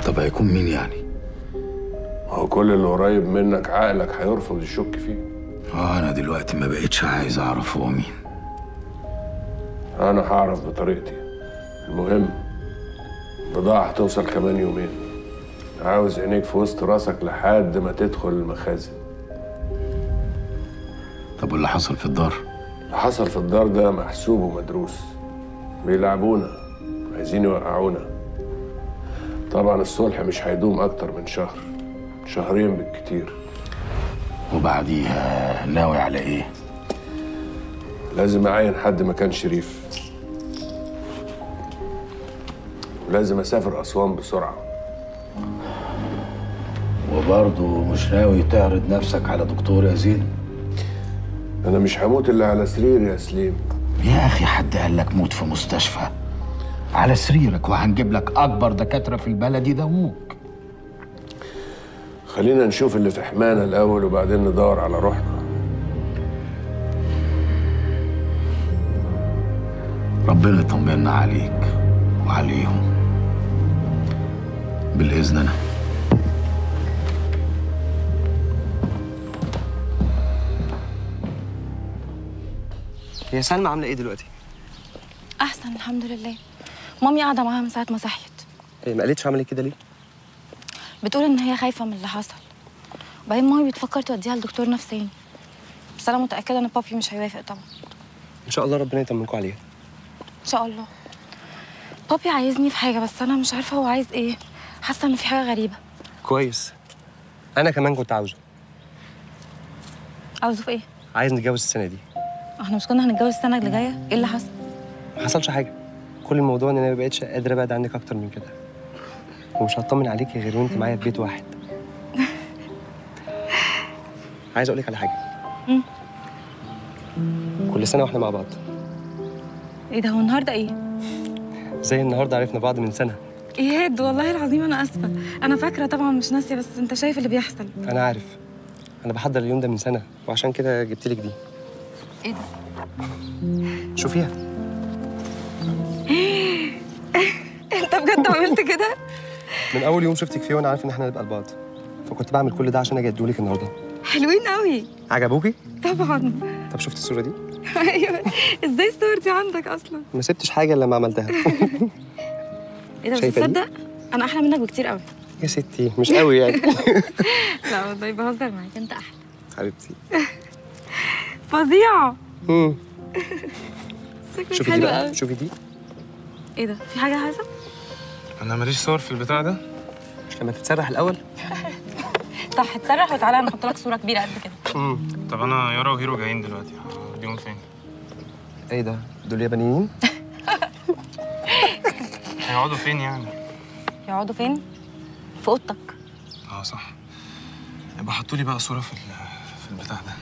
طب هيكون مين يعني هو كل اللي قريب منك عقلك هيرفض يشك فيه اه انا دلوقتي ما بقتش عايز اعرف هو مين انا هعرف بطريقتي المهم البضاعة هتوصل كمان يومين عاوز عينيك في وسط راسك لحد ما تدخل المخازن طب واللي حصل في الدار اللي حصل في الدار ده محسوب ومدروس بيلعبونا عايزين يوقعونا طبعا الصلح مش هيدوم اكتر من شهر شهرين بالكتير وبعديها ناوي على ايه لازم اعين حد مكان شريف ولازم اسافر اسوان بسرعه وبرضه مش ناوي تعرض نفسك على دكتور يا زين انا مش هموت الا على سريري يا سليم يا اخي حد قال لك موت في مستشفى على سريرك وهنجيب لك اكبر دكاتره في البلد يداووك خلينا نشوف اللي في حمانا الاول وبعدين ندور على روحنا ربنا يطمنا عليك وعليهم بالاذن انا هي سلمى عامله ايه دلوقتي؟ احسن الحمد لله مامي قاعده معاها من ساعه ما صحيت هي ما قالتش عملت كده ليه؟ بتقول ان هي خايفه من اللي حصل وبعدين مامي بتفكر توديها لدكتور نفساني بس انا متاكده ان بابي مش هيوافق طبعا ان شاء الله ربنا يطمنكم عليها ان شاء الله بابي عايزني في حاجه بس انا مش عارفه هو عايز ايه حاسه ان في حاجه غريبه كويس انا كمان كنت عاوزه عاوزه في ايه عايز نتجوز السنه دي احنا مش كنا هنتجوز السنه اللي جايه ايه اللي حصل ما حصلش حاجه كل الموضوع ان انا ما بقتش قادر ابعد عنك اكتر من كده ومش هطمن عليكي غير وانت معايا في بيت واحد عايز اقول لك على حاجه مم. كل سنه واحنا مع بعض ايه ده هو النهارده ايه زي النهارده عرفنا بعض من سنه ايهاد والله العظيم انا اسفه انا فاكره طبعا مش ناسيه بس انت شايف اللي بيحصل انا عارف انا بحضر اليوم ده من سنه وعشان كده جبت لك دي ايه ده شوفيها انت بجد عملت كده من اول يوم شفتك فيه وانا عارف ان احنا هنبقى لبعض فكنت بعمل كل ده عشان اجي ادولك النهارده حلوين قوي عجبوكي طبعا طب شفت الصوره دي ايوه ازاي الصور دي عندك اصلا ما سبتش حاجه الا لما عملتها ايه ده بس شايفة دي؟ تصدق انا احلى منك بكتير قوي يا ستي مش قوي يعني لا والله بهزر معاك انت احلى حبيبتي فظيعه مم. شكلك شوفي دي حلو بقى قوي شوفي دي ايه ده في حاجه حصل انا ماليش صور في البتاع ده مش لما تتسرح الاول صح اتسرح وتعالى نحط لك صوره كبيره قد كده مم. طب انا يارا وهيرو جايين دلوقتي هوديهم فين ايه ده دول يابانيين هيقعدوا فين يعني يقعدوا فين في اوضتك اه صح يبقى حطوا لي بقى صوره في ال- في البتاع ده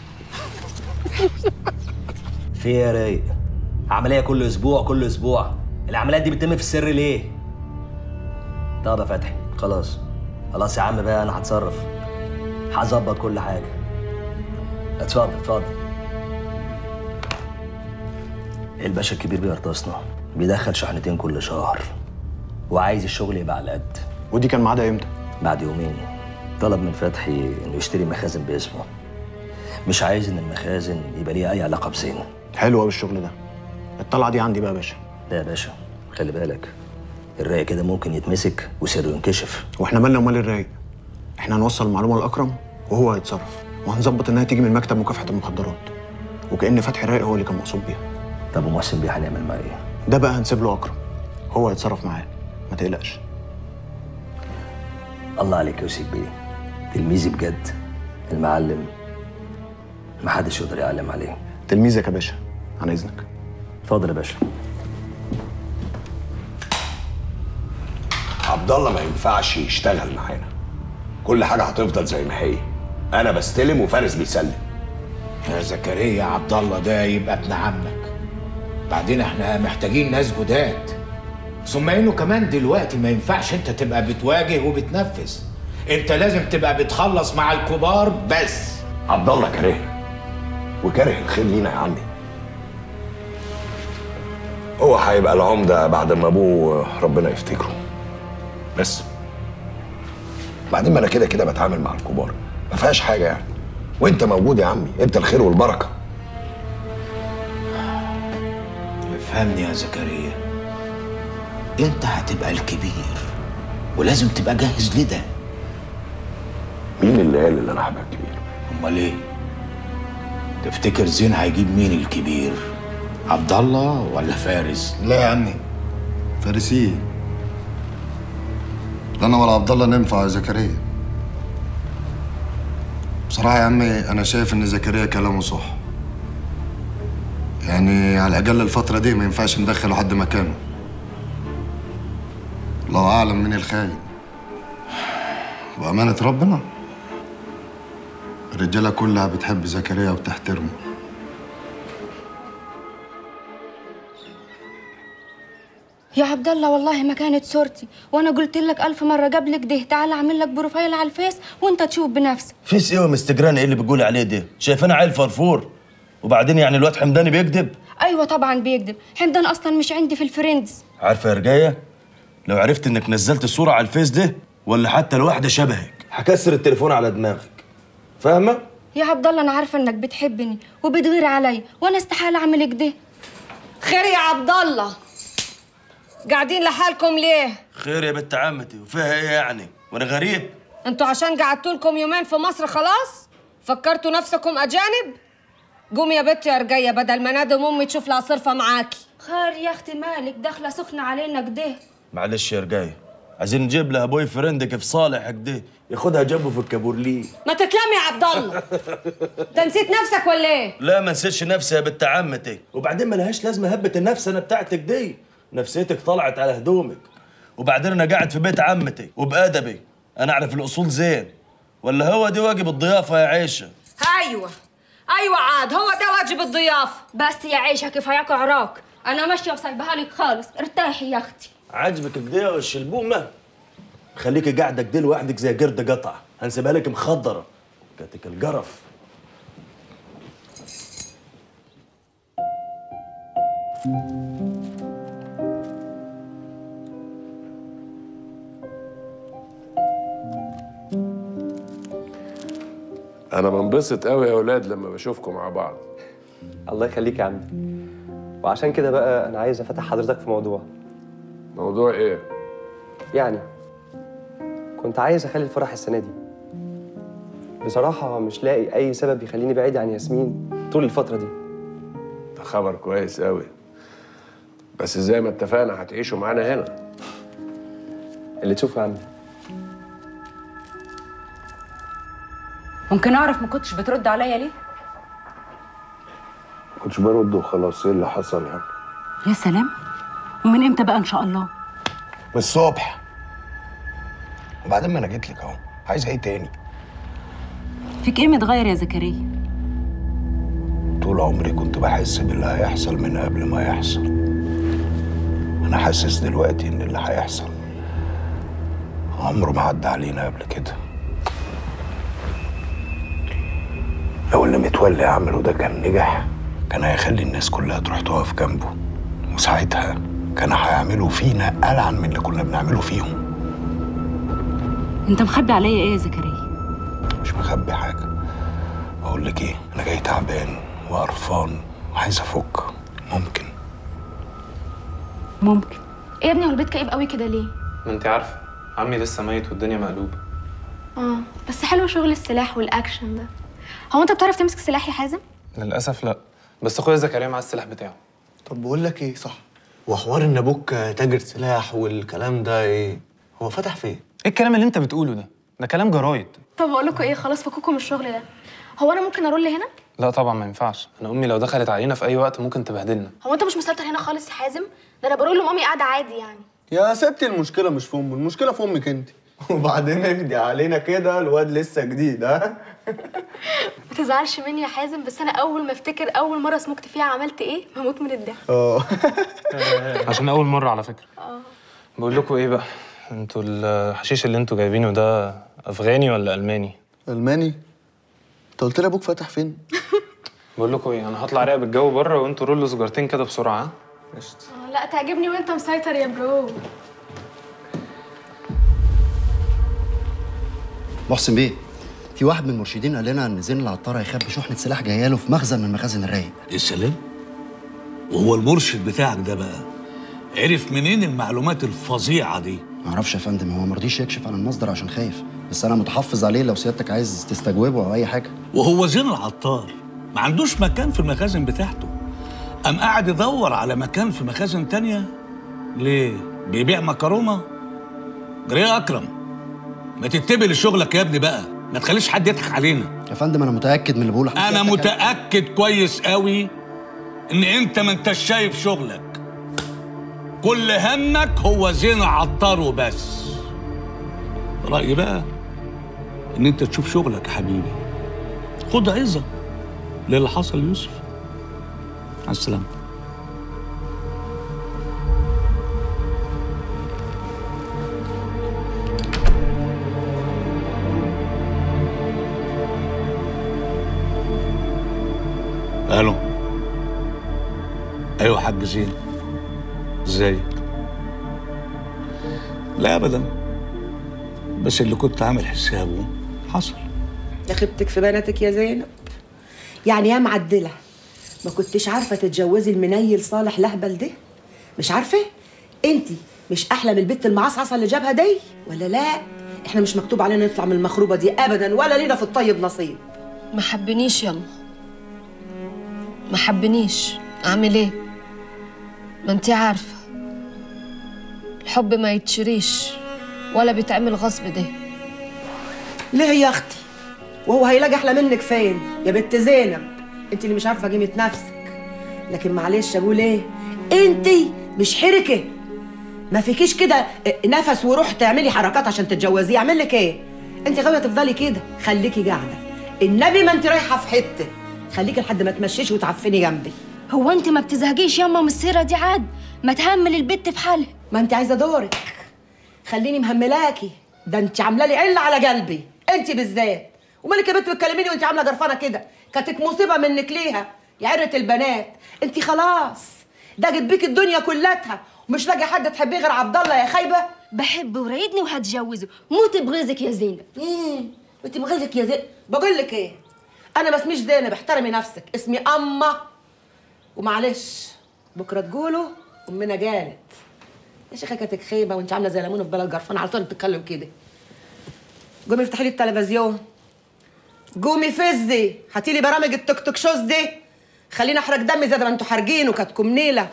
في إيه يا رايق عملية كل أسبوع كل أسبوع العمليات دي بتتم في السر ليه؟ طب يا فتحي خلاص خلاص يا عم بقى أنا هتصرف هظبط كل حاجة اتفضل اتفضل الباشا الكبير بيرتصنا بيدخل شحنتين كل شهر وعايز الشغل يبقى على قد ودي كان ميعادها امتى؟ بعد يومين طلب من فتحي انه يشتري مخازن باسمه مش عايز ان المخازن يبقى ليها اي علاقه بزين حلو قوي الشغل ده الطلعه دي عندي بقى يا باشا لا يا باشا خلي بالك الرايق كده ممكن يتمسك وسره ينكشف واحنا مالنا ومال الرايق احنا هنوصل المعلومه لاكرم وهو هيتصرف وهنظبط انها تيجي من مكتب مكافحه المخدرات وكأن فتحي رايق هو اللي كان مقصود بيها طب ومحسن بيه هنعمل معاه ايه؟ ده بقى هنسيب له اكرم هو هيتصرف معاه ما تقلقش الله عليك يا يوسف بيه تلميذي بجد المعلم محدش يقدر يعلم عليه تلميذك يا باشا عن اذنك اتفضل يا باشا عبد الله ما ينفعش يشتغل معانا كل حاجه هتفضل زي ما هي انا بستلم وفارس بيسلم يا زكريا عبد الله ده يبقى ابن عمك بعدين احنا محتاجين ناس جداد ثم انه كمان دلوقتي ما ينفعش انت تبقى بتواجه وبتنفذ انت لازم تبقى بتخلص مع الكبار بس عبد الله كارهنا وكاره الخير لينا يا عمي هو هيبقى العمده بعد ما ابوه ربنا يفتكره بس بعدين ما انا كده كده بتعامل مع الكبار ما فيهاش حاجه يعني وانت موجود يا عمي انت الخير والبركه افهمني يا زكريا انت هتبقى الكبير ولازم تبقى جاهز لده مين اللي قال ان انا هبقى كبير امال ايه تفتكر زين هيجيب مين الكبير عبد الله ولا فارس لا يا عمي فارسية لا انا ولا عبد الله ننفع يا زكريا بصراحة يا عمي أنا شايف إن زكريا كلامه صح يعني على الأقل الفترة دي ما ينفعش ندخله حد مكانه الله أعلم مين الخاين وأمانة ربنا الرجالة كلها بتحب زكريا وبتحترمه يا عبد الله والله ما كانت صورتي وانا قلت لك الف مره قبل كده تعال اعمل لك بروفايل على الفيس وانت تشوف بنفسك فيس ايه ومستجران ايه اللي بتقولي عليه ده شايفانا عيل فرفور وبعدين يعني الواد حمداني بيكذب ايوه طبعا بيكذب حمدان اصلا مش عندي في الفريندز عارفه يا رجايه لو عرفت انك نزلت الصوره على الفيس ده ولا حتى الواحده شبهك هكسر التليفون على دماغك فاهمه يا عبد الله انا عارفه انك بتحبني وبتغير علي وانا استحاله اعمل كده خير يا عبد الله قاعدين لحالكم ليه خير يا بنت عمتي وفيها ايه يعني وانا غريب انتوا عشان قعدتوا لكم يومين في مصر خلاص فكرتوا نفسكم اجانب قومي يا بنت يا رجيه بدل ما نادم امي تشوف لها صرفه معاكي خير يا اختي مالك داخله سخنه علينا كده معلش يا رجايه عايزين نجيب لها بوي فريند كيف صالح كده ياخدها جنبه في الكابورليه ما تتلم يا عبد الله ده نسيت نفسك ولا ايه لا ما نسيتش نفسي يا بنت عمتي وبعدين ما لهاش لازمه هبه النفس انا بتاعتك دي نفسيتك طلعت على هدومك وبعدين انا قاعد في بيت عمتي وبادبي انا اعرف الاصول زين ولا هو دي واجب الضيافه يا عيشه ايوه ايوه عاد هو ده واجب الضيافه بس يا عيشه كفاياك عراك انا ماشيه وسايبها لك خالص ارتاحي يا اختي عاجبك كده والشلبومه خليكي قاعده كده لوحدك زي قرد قطع هنسيبها لك مخضره كاتك القرف انا بنبسط قوي يا اولاد لما بشوفكم مع بعض الله يخليك يا عمي وعشان كده بقى انا عايز افتح حضرتك في موضوع موضوع ايه يعني كنت عايز اخلي الفرح السنه دي بصراحه مش لاقي اي سبب يخليني بعيد عن ياسمين طول الفتره دي ده خبر كويس قوي بس زي ما اتفقنا هتعيشوا معانا هنا اللي تشوفه يا عمي ممكن اعرف ما كنتش بترد عليا ليه كنتش برد وخلاص ايه اللي حصل يعني يا سلام ومن امتى بقى ان شاء الله من الصبح وبعدين ما انا جيت لك اهو عايز ايه تاني فيك ايه متغير يا زكريا طول عمري كنت بحس باللي هيحصل من قبل ما يحصل انا حاسس دلوقتي ان اللي هيحصل عمره ما عدى علينا قبل كده لو اللي متولي عمله ده كان نجح كان هيخلي الناس كلها تروح تقف جنبه وساعتها كانوا هيعملوا فينا ألعن من اللي كنا بنعمله فيهم انت مخبي عليا ايه يا زكريا مش مخبي حاجة أقول لك إيه أنا جاي تعبان وقرفان وعايز أفك ممكن ممكن ايه يا ابني هو البيت كئيب قوي كده ليه ما انت عارفه عمي لسه ميت والدنيا مقلوبه اه بس حلو شغل السلاح والاكشن ده هو انت بتعرف تمسك سلاح يا حازم للاسف لا بس اخويا زكريا معاه السلاح بتاعه طب بقول لك ايه صح وحوار ان ابوك تاجر سلاح والكلام ده ايه هو فتح فين ايه الكلام اللي انت بتقوله ده ده كلام جرايد طب اقول لكم ايه خلاص فكوكم من الشغل ده هو انا ممكن ارول هنا لا طبعا ما ينفعش انا امي لو دخلت علينا في اي وقت ممكن تبهدلنا هو انت مش مسيطر هنا خالص يا حازم ده انا بقول له مامي قاعده عادي يعني يا ستي المشكلة مش في أمه المشكلة في أمك أنت وبعدين اهدي علينا كده الواد لسه جديد ها ما تزعلش مني يا حازم بس انا اول ما افتكر اول مره سمكت فيها عملت ايه بموت من الضحك اه عشان اول مره على فكره بقول لكم ايه بقى انتوا الحشيش اللي انتوا جايبينه ده افغاني ولا الماني ألماني أنت قلت لي أبوك فتح فين؟ بقول لكم ايه انا هطلع راقب الجو بره وانتوا رولوا سجارتين كده بسرعه ها آه، لا تعجبني وانت مسيطر يا برو محسن بيه في واحد من المرشدين قال لنا ان زين العطار هيخبي شحنه سلاح جايه له في مخزن من مخازن الرايق يا سلام وهو المرشد بتاعك ده بقى عرف منين المعلومات الفظيعه دي معرفش يا فندم هو ما رضيش يكشف عن المصدر عشان خايف بس انا متحفظ عليه لو سيادتك عايز تستجوبه او اي حاجه وهو زين العطار ما عندوش مكان في المخازن بتاعته قام قاعد يدور على مكان في مخازن تانية ليه بيبيع مكرونه جري يا اكرم ما تتبع لشغلك يا ابني بقى ما تخليش حد يضحك علينا يا فندم انا متاكد من اللي بقوله انا متاكد كويس قوي ان انت ما انتش شايف شغلك كل همك هو زين عطار وبس رايي بقى ان انت تشوف شغلك يا حبيبي خد عظه للي حصل ليوسف مع السلامه الو ايوه حاج زين ازيك لا ابدا بس اللي كنت عامل حسابه حصل يا خيبتك في بناتك يا زينب يعني يا معدله ما كنتش عارفه تتجوزي المنيل صالح لهبل ده مش عارفه انت مش احلى من البت المعصعصه اللي جابها دي ولا لا احنا مش مكتوب علينا نطلع من المخروبه دي ابدا ولا لينا في الطيب نصيب ما حبنيش يلا ما حبنيش اعمل ايه ما انت عارفه الحب ما يتشريش ولا بيتعمل غصب ده ليه يا اختي وهو هيلاقي احلى منك فين يا بنت زينب انت اللي مش عارفه قيمه نفسك لكن معلش اقول ايه انت مش حركه ما فيكيش كده نفس وروح تعملي حركات عشان تتجوزيه اعمل لك ايه انت غاويه تفضلي كده خليكي قاعده النبي ما انت رايحه في حته خليكي لحد ما تمشيش وتعفني جنبي هو انت ما بتزهقيش ياما من السيره دي عاد ما تهمل البت في حالها ما انت عايزه دورك خليني مهملاكي ده انت عامله لي عله على قلبي انت بالذات ومالك يا بنت بتكلميني وانت عامله جرفانه كده كانت مصيبه منك ليها يا عره البنات انت خلاص ضاقت بيك الدنيا كلها ومش لاقي حد تحبيه غير عبد الله يا خايبه بحبه ورايدني وهتجوزه موت بغيظك يا زينب ايه انت بغيظك يا زينب بقول لك ايه انا ما اسميش زينب احترمي نفسك اسمي اما ومعلش بكره تقولوا امنا جالت يا شيخه كانت خيبه وانت عامله زي ليمونه في بلد جرفان على طول بتتكلم كده قومي افتحي لي التلفزيون قومي فزي هاتي لي برامج التوك توك شوز دي خليني احرق دمي زي ما انتوا حارقين وكاتكم نيله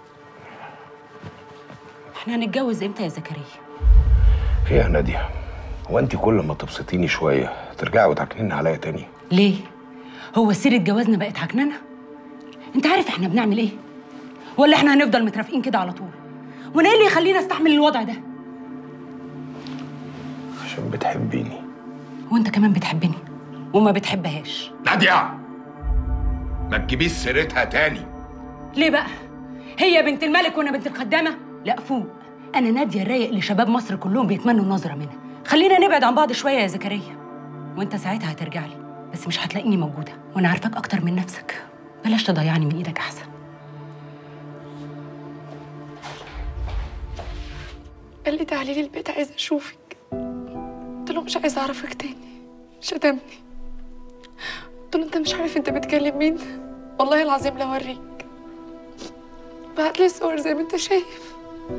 احنا هنتجوز امتى يا زكريا ايه يا ناديه هو انت كل ما تبسطيني شويه ترجعي وتعكنيني عليا تاني ليه هو سيره جوازنا بقت عكننه انت عارف احنا بنعمل ايه ولا احنا هنفضل مترافقين كده على طول وانا ايه اللي يخليني استحمل الوضع ده عشان بتحبيني وانت كمان بتحبني وما بتحبهاش نادية ما تجيبيش سيرتها تاني ليه بقى هي بنت الملك وانا بنت الخدامه لا فوق انا ناديه الرايق اللي شباب مصر كلهم بيتمنوا النظره منها خلينا نبعد عن بعض شويه يا زكريا وانت ساعتها هترجع لي بس مش هتلاقيني موجوده وانا عارفاك اكتر من نفسك بلاش تضيعني من ايدك احسن قال لي تعالي لي البيت عايزه اشوفك قلت له مش عايزه اعرفك تاني شتمني قلت له انت مش عارف انت بتكلم مين والله العظيم لو اوريك بعت لي صور زي ما انت شايف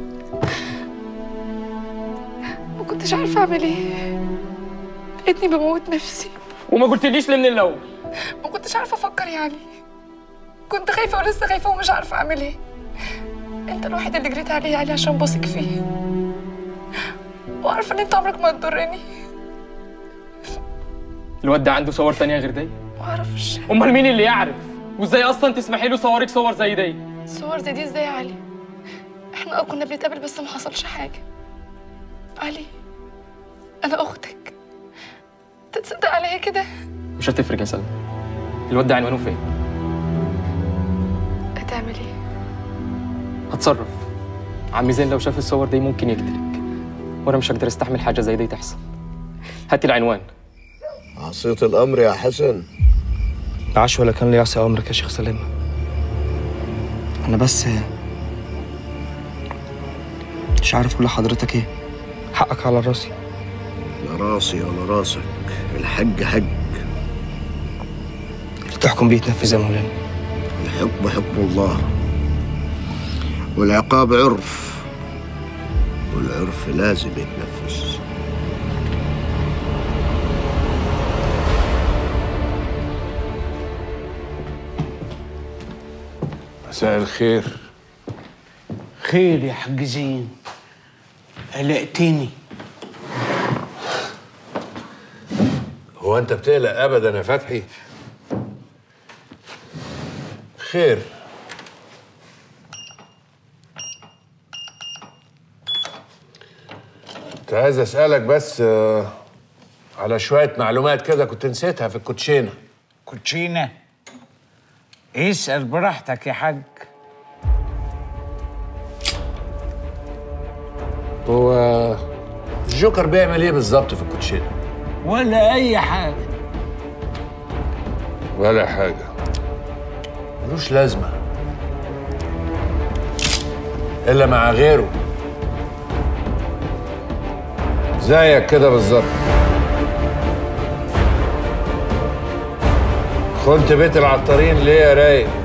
ما كنتش عارفه اعمل ايه لقيتني بموت نفسي وما قلتليش ليه من الاول ما كنتش عارفه افكر يعني كنت خايفه ولسه خايفه ومش عارفه اعمل ايه انت الوحيد اللي جريت عليه علي عشان بثق فيه وعارفه ان انت عمرك ما هتضرني الواد ده عنده صور تانية غير دي معرفش امال مين اللي يعرف وازاي اصلا تسمحي له صورك صور زي دي صور زي دي ازاي يا علي احنا اه كنا بنتقابل بس ما حصلش حاجه علي انا اختك تتصدق عليا كده مش هتفرق يا سلمى الواد ده عنوانه فين هتعمل ايه هتصرف عمي زين لو شاف الصور دي ممكن يقتلك وانا مش هقدر استحمل حاجه زي دي تحصل هاتي العنوان عصيت الامر يا حسن عاش ولا كان ليعصي امرك يا شيخ سليم انا بس مش عارف اقول لحضرتك ايه حقك على راسي لا راسي ولا راسك الحج حج اللي تحكم بيه يتنفذ يا مولانا الحكم حكم الله والعقاب عرف والعرف لازم يتنفذ مساء الخير خير يا حاج زين قلقتني هو انت بتقلق ابدا يا فتحي خير كنت عايز اسالك بس آه، على شويه معلومات كده كنت نسيتها في الكوتشينه كوتشينة اسأل براحتك يا حاج هو الجوكر بيعمل ايه بالظبط في الكوتشينه ولا أي حاجة ولا حاجه ملوش لازمه الا مع غيره زيك كده بالظبط خنت بيت العطارين ليه يا رايق